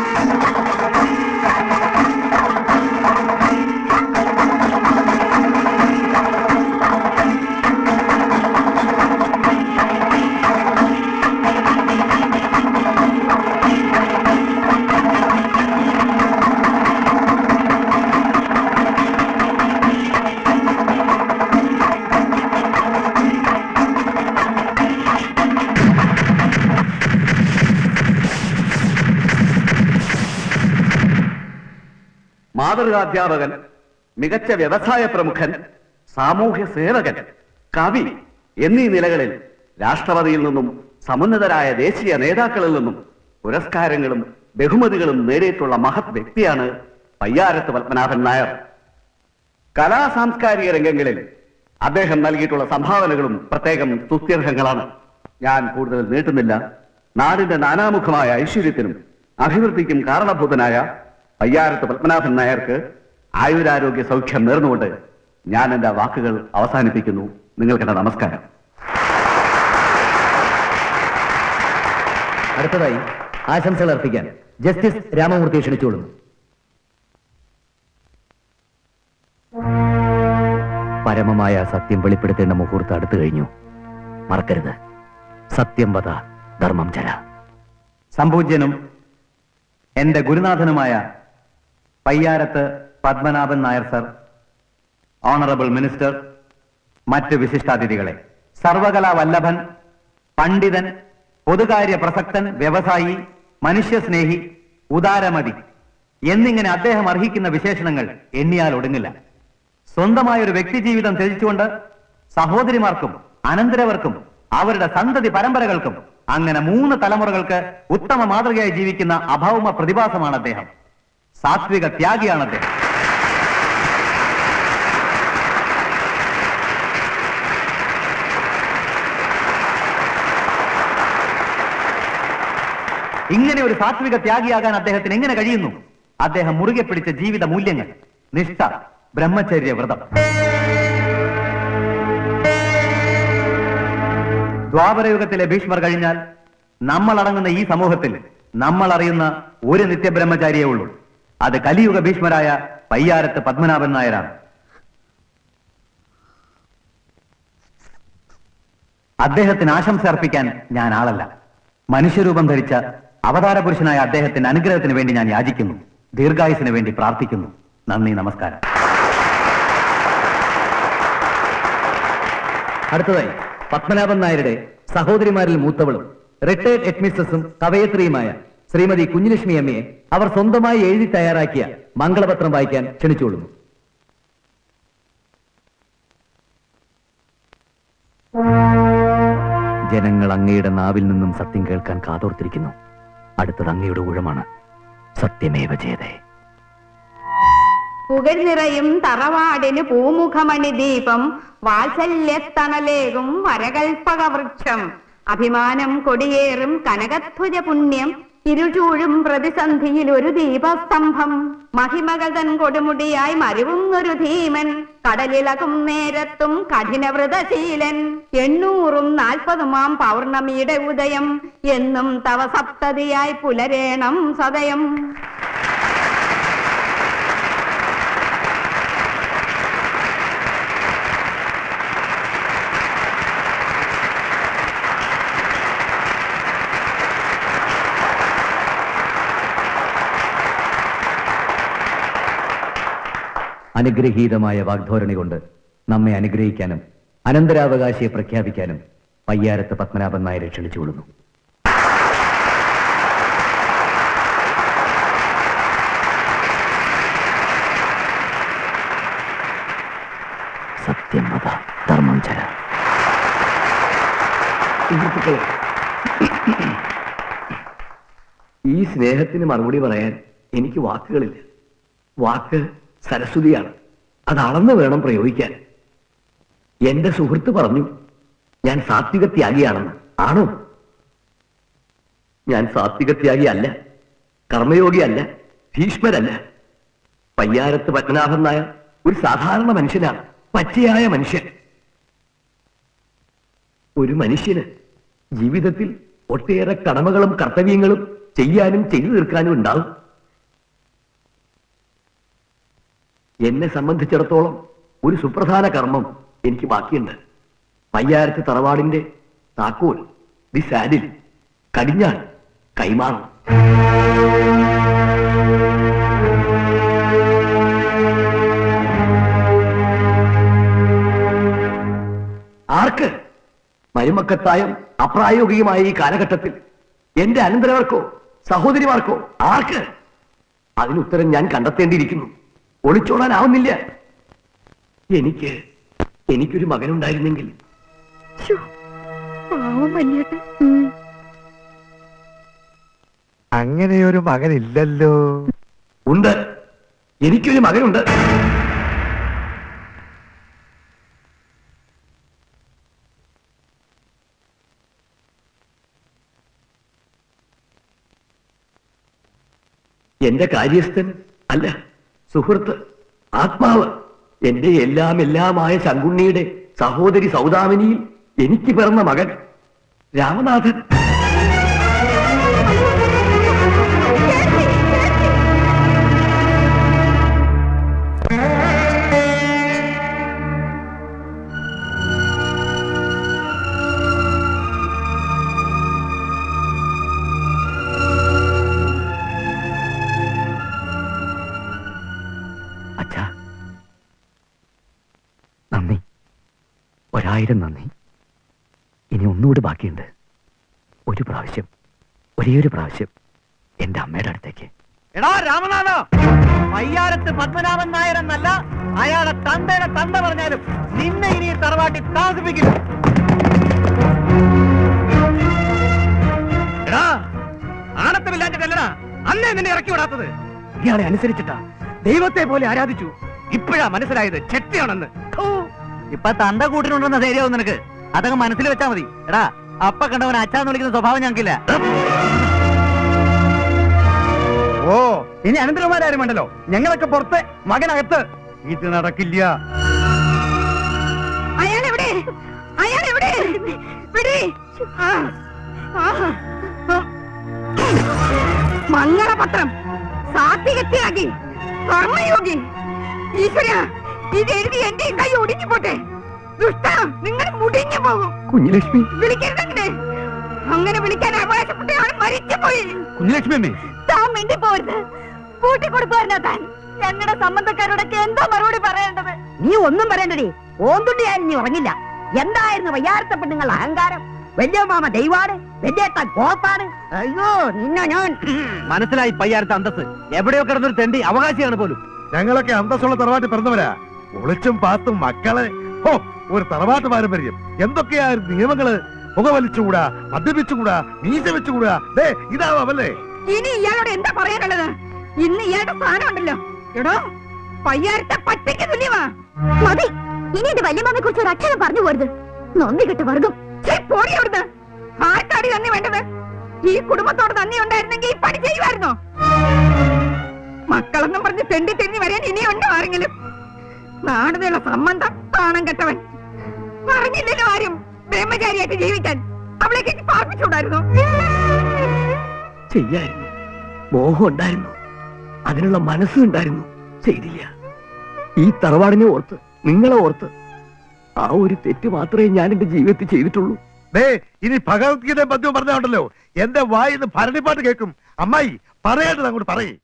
മാതൃകാധ്യാപകൻ മികച്ച വ്യവസായ പ്രമുഖൻ സാമൂഹ്യ സേവകൻ കവി എന്നീ നിലകളിൽ രാഷ്ട്രപതിയിൽ നിന്നും സമുന്നതരായ ദേശീയ നേതാക്കളിൽ നിന്നും പുരസ്കാരങ്ങളും ബഹുമതികളും നേടിയിട്ടുള്ള മഹത് വ്യക്തിയാണ് പയ്യാരത്ത് പത്മനാഭൻ നായർ കലാ സാംസ്കാരിക രംഗങ്ങളിൽ അദ്ദേഹം നൽകിയിട്ടുള്ള സംഭാവനകളും പ്രത്യേകം സ്തുത്യർഹങ്ങളാണ് ഞാൻ കൂടുതൽ നീട്ടുന്നില്ല നാടിന്റെ നാനാമുഖമായ ഐശ്വര്യത്തിനും അഭിവൃദ്ധിക്കും കാരണഭൂതനായ പയ്യാരത്ത് പത്മനാഭൻ നായർക്ക് ആയുരാരോഗ്യ സൗഖ്യം നേർന്നുകൊണ്ട് ഞാൻ എന്റെ വാക്കുകൾ അവസാനിപ്പിക്കുന്നു നിങ്ങൾക്കെന്റെ നമസ്കാരം അടുത്തതായി ആശംസകൾ അർപ്പിക്കാൻ ജസ്റ്റിസ് രാമമൂർത്തിയെ ക്ഷണിച്ചോളുന്നു പരമമായ സത്യം വെളിപ്പെടുത്തേണ്ട മുഹൂർത്തം അടുത്തു കഴിഞ്ഞു മറക്കരുത് സത്യം വധ ധർമ്മം ചര സംപൂജ്യനും എന്റെ ഗുരുനാഥനുമായ Payyarath Padmanabhan Nair sir honourable minister മറ്റ് വിശിഷ്ടാതിഥികളെ സർവകലാ വല്ലഭൻ പണ്ഡിതൻ പൊതുകാര്യ പ്രസക്തൻ വ്യവസായി മനുഷ്യസ്നേഹി ഉദാരമതി എന്നിങ്ങനെ അദ്ദേഹം അർഹിക്കുന്ന വിശേഷണങ്ങൾ എണ്ണിയാൽ ഒടുങ്ങില്ല സ്വന്തമായ ഒരു വ്യക്തി ജീവിതം ത്യജിച്ചുകൊണ്ട് സഹോദരിമാർക്കും അനന്തരവർക്കും അവരുടെ സന്തതി പരമ്പരകൾക്കും അങ്ങനെ മൂന്ന് തലമുറകൾക്ക് ഉത്തമ മാതൃകയായി ജീവിക്കുന്ന അഭൗമ പ്രതിഭാസമാണ് അദ്ദേഹം സാത്വിക ത്യാഗിയാണ് അദ്ദേഹം ഇങ്ങനെ ഒരു സാത്വിക ത്യാഗിയാകാൻ അദ്ദേഹത്തിന് എങ്ങനെ കഴിയുന്നു അദ്ദേഹം മുറുകെ പിടിച്ച ജീവിത മൂല്യങ്ങൾ നിഷ്ഠ ബ്രഹ്മചര്യ വ്രതം ദ്വാപരയുഗത്തിലെ ഭീഷ്മർ കഴിഞ്ഞാൽ നമ്മൾ അടങ്ങുന്ന ഈ സമൂഹത്തിൽ നമ്മൾ അറിയുന്ന ഒരു നിത്യബ്രഹ്മചാരിയേ ഉള്ളൂ അത് കലിയുഗ ഭീഷ്മരായ പയ്യാരത്ത് പത്മനാഭൻ നായരാണ് അദ്ദേഹത്തിന് ആശംസ അർപ്പിക്കാൻ ഞാൻ ആളല്ല മനുഷ്യരൂപം ധരിച്ച അവതാര പുരുഷനായ അദ്ദേഹത്തിന്റെ അനുഗ്രഹത്തിന് വേണ്ടി ഞാൻ യാചിക്കുന്നു ദീർഘായുസിന് വേണ്ടി പ്രാർത്ഥിക്കുന്നു നന്ദി നമസ്കാരം അടുത്തതായി പത്മനാഭൻ നായരുടെ സഹോദരിമാരിൽ മൂത്തവളും റിട്ടയർഡ് ഹെഡ്മിസ്ട്രസും കവയത്രിയുമായ ശ്രീമതി കുഞ്ഞുലക്ഷ്മി അമ്മയെ അവർ സ്വന്തമായി എഴുതി തയ്യാറാക്കിയ മംഗളപത്രം വായിക്കാൻ ക്ഷണിച്ചുകൊള്ളുന്നു ജനങ്ങൾ അങ്ങയുടെ നാവിൽ നിന്നും സത്യം കേൾക്കാൻ കാതോർത്തിരിക്കുന്നു അടുത്തത് അങ്ങയുടെ ഊഴമാണ് സത്യമേവ ജയതേ പുകഴ്നിറയും തറവാടിന് പൂമുഖമണി ദീപം വാത്സല്യത്തണലേകും വരകൽപ്പക വൃക്ഷം അഭിമാനം കൊടിയേറും കനകധ്വജ പുണ്യം ഇരുചൂഴും പ്രതിസന്ധിയിൽ ഒരു ദീപസ്തംഭം മഹിമകൾ തൻ കൊടുമുടിയായി മരുവുന്നൊരു ധീമൻ കടലിളകും നേരത്തും കഠിനവ്രതശീലൻ എണ്ണൂറും നാൽപ്പതുമാം പൗർണമിയുടെ ഉദയം എന്നും തവ സപ്തതിയായി പുലരേണം സദയം അനുഗ്രഹീതമായ വാഗ്ധോരണി കൊണ്ട് നമ്മെ അനുഗ്രഹിക്കാനും അനന്തരാവകാശിയെ പ്രഖ്യാപിക്കാനും പയ്യാരത്ത് പത്മനാഭൻ നായരെ ക്ഷണിച്ചുകൊള്ളുന്നു സത്യം മത ധർമ്മം ചര സുഹൃത്തുക്കളെ ഈ സ്നേഹത്തിന് മറുപടി പറയാൻ എനിക്ക് വാക്കുകളില്ല വാക്ക് സരസ്വതിയാണ് അത് അളന്ന് വേണം പ്രയോഗിക്കാൻ എന്റെ സുഹൃത്ത് പറഞ്ഞു ഞാൻ സാത്വിക ത്യാഗിയാണെന്ന് ആണോ ഞാൻ സാത്വിക ത്യാഗി അല്ല കർമ്മയോഗിയല്ല ഭീഷ്മരല്ല പയ്യാരത്ത് പത്മനാഭൻ നായർ ഒരു സാധാരണ മനുഷ്യനാണ് പച്ചയായ മനുഷ്യൻ ഒരു മനുഷ്യന് ജീവിതത്തിൽ ഒട്ടേറെ കടമകളും കർത്തവ്യങ്ങളും ചെയ്യാനും ചെയ്തു തീർക്കാനും ഉണ്ടാവും എന്നെ സംബന്ധിച്ചിടത്തോളം ഒരു സുപ്രധാന കർമ്മം എനിക്ക് ബാക്കിയുണ്ട് പയ്യാരത്ത് തറവാടിന്റെ താക്കോൽ ദി സാഡിൽ കടിഞ്ഞാൽ കൈമാറണം ആർക്ക് മരുമക്കത്തായം അപ്രായോഗികമായ ഈ കാലഘട്ടത്തിൽ എന്റെ അനന്തരവർക്കോ സഹോദരിമാർക്കോ ആർക്ക് അതിനുത്തരം ഞാൻ കണ്ടെത്തേണ്ടിയിരിക്കുന്നു ഒളിച്ചോടാനാവുന്നില്ല എനിക്ക് എനിക്കൊരു മകനുണ്ടായിരുന്നെങ്കിൽ ശ്ശോ, പാവം വല്യേട്ടൻ അങ്ങനെയൊരു മകനില്ലല്ലോ ഉണ്ട് എനിക്കൊരു മകനുണ്ട് എന്റെ കാര്യസ്ഥൻ അല്ല സുഹൃത്ത് ആത്മാവ് എന്റെ എല്ലാം എല്ലാമായ ശങ്കുണ്ണിയുടെ സഹോദരി സൗദാമിനിയിൽ എനിക്ക് പിറന്ന മകൻ രാമനാഥൻ അച്ഛാ നന്ദി ഒരായിരം നന്ദി ഇനി ഒന്നുകൂടി ബാക്കിയുണ്ട് ഒരു പ്രാവശ്യം ഒരേ ഒരു പ്രാവശ്യം എന്റെ അമ്മയുടെ അടുത്തേക്ക് എടാ രാമനാഥ പയ്യാരത്ത് പത്മനാഭൻ നായർ എന്നല്ല അയാളെ തന്തയുടെ തന്ത പറഞ്ഞാലും നിന്നെ ഇനി ഈ തറവാട്ടിൽ താമസിപ്പിക്കില്ല എടാ ആണത്തമില്ലാഞ്ഞിട്ടല്ലടാ അന്നേ നിന്നെ ഇറക്കി വിടാത്തത് ഇയാളെ അനുസരിച്ചിട്ടാ ദൈവത്തെ പോലെ ആരാധിച്ചു ഇപ്പോഴാ മനസ്സിലായത് ചെട്ടിയാണെന്ന് ഥൂ. ഇപ്പൊ തന്ത കൂട്ടിനുണ്ടെന്ന ധൈര്യമാവും നിനക്ക് അതങ്ങ് മനസ്സിൽ വെച്ചാ മതി എടാ അപ്പ കണ്ടവൻ അച്ഛാന്ന് വിളിക്കുന്ന സ്വഭാവം ഞങ്ങൾക്കില്ല ഓ ഇനി അനന്തരമാരും വേണ്ടല്ലോ ഞങ്ങളൊക്കെ പുറത്ത് മകനകത്ത് ഇത് നടക്കില്ല അയാൾ എവിടെ അയാൾ എവിടെ വിടി ആ, ആ, ആ. മംഗളപത്രം സാത്വികത്തിലാക്കി കർമ്മയോഗി ഈശ്വര ഇത് എഴുതി എന്റെ കൈ ഒടിഞ്ഞു പോട്ടെ ദുഷ്ട നിങ്ങൾ മുടിഞ്ഞു പോകും കുഞ്ഞുലക്ഷ്മി വിളിക്കരുതെങ്ങനെ അങ്ങനെ വിളിക്കാൻ അവകാശപ്പെട്ട ആൾ മരിച്ചു പോയി കുഞ്ഞലക്ഷ്മി അമ്മേ താൻ വേണ്ടി പോരുത് കൂട്ടിക്കൊടുക്കുവാനാ താൻ ഞങ്ങളുടെ സംബന്ധക്കാരോടൊക്കെ എന്താ മറുപടി പറയേണ്ടത് നീ ഒന്നും പറയണ്ടടി ഓന്തുണ്ടിയായാലും നീ ഉറങ്ങില്ല എന്തായിരുന്നു വയ്യാരത്തെ പെണ്ണുങ്ങൾ അഹങ്കാരം വലിയ മാമ ദൈവാണ് വലിയേട്ടൻ കോപ്പാണ് അയ്യോ നിന്ന ഞാൻ മനസ്സിലായി പയ്യാരത്തെ അന്തസ് എവിടെയോ കിടന്നൊരു തെണ്ടി അവകാശിയാണ് പോലും ഞങ്ങളൊക്കെ അന്തസ്സുള്ള തറവാട്ടിൽ പിറന്നവരാ ഒളിച്ചും പാത്തും മക്കളെ ഹോ ഒരു തറവാട്ട് പാരമ്പര്യം എന്തൊക്കെയാ നിയമങ്ങള് പുകവലിച്ചുകൂടാ മദ്യപിച്ചുകൂടാ മീശ വെച്ചുകൂടാ ദേ ഇതാവാമല്ലേ ഇനി ഇയാളോട് എന്താ പറയാനുള്ളത് ഇന്ന് ഇയാളുടെ സ്ഥാനം ഉണ്ടല്ലോ എടോ പയ്യാരത്തെ പച്ചയ്ക്ക് തുല്യമാ മതി ഇനി എന്റെ വല്യമ്മയെ കുറിച്ച് ഒരു അക്ഷരം പറഞ്ഞു പോരുത് നന്ദി കിട്ട് വർഗം പോടി അവിടുന്ന് ആർക്കാടി നന്ദി വേണ്ടത് ഈ കുടുംബത്തോട് നന്ദി ഉണ്ടായിരുന്നെങ്കിൽ ഈ പണി ചെയ്യുമായിരുന്നോ മക്കളെന്നും പറഞ്ഞ് തെണ്ടി തെന്നി വരാൻ ഇനിയുണ്ടോ ആരെങ്കിലും നാടുന്നുള്ള സംബന്ധം താണം കെട്ടവൻ പറഞ്ഞില്ലല്ലോ ആരും ബ്രഹ്മചാരിയായിട്ട് ജീവിക്കാൻ അവളേക്ക് പാർപ്പിച്ചുകൂടായിരുന്നു ചെയ്യായിരുന്നു മോഹം ഉണ്ടായിരുന്നു അതിനുള്ള മനസ്സും ഉണ്ടായിരുന്നു ചെയ്തില്ല ഈ തറവാടിനെ ഓർത്ത് നിങ്ങളെ ഓർത്ത് ആ ഒരു തെറ്റ് മാത്രമേ ഞാൻ എന്റെ ജീവിതത്തിൽ ചെയ്തിട്ടുള്ളൂ ദേ ഇനി ഭഗവത്ഗീത പദ്യം പറഞ്ഞുണ്ടല്ലോ എന്റെ വായിന്ന് ഭരണിപ്പാട്ട് കേൾക്കും അമ്മായി പറയേണ്ടത് അങ്ങോട്ട് പറയേ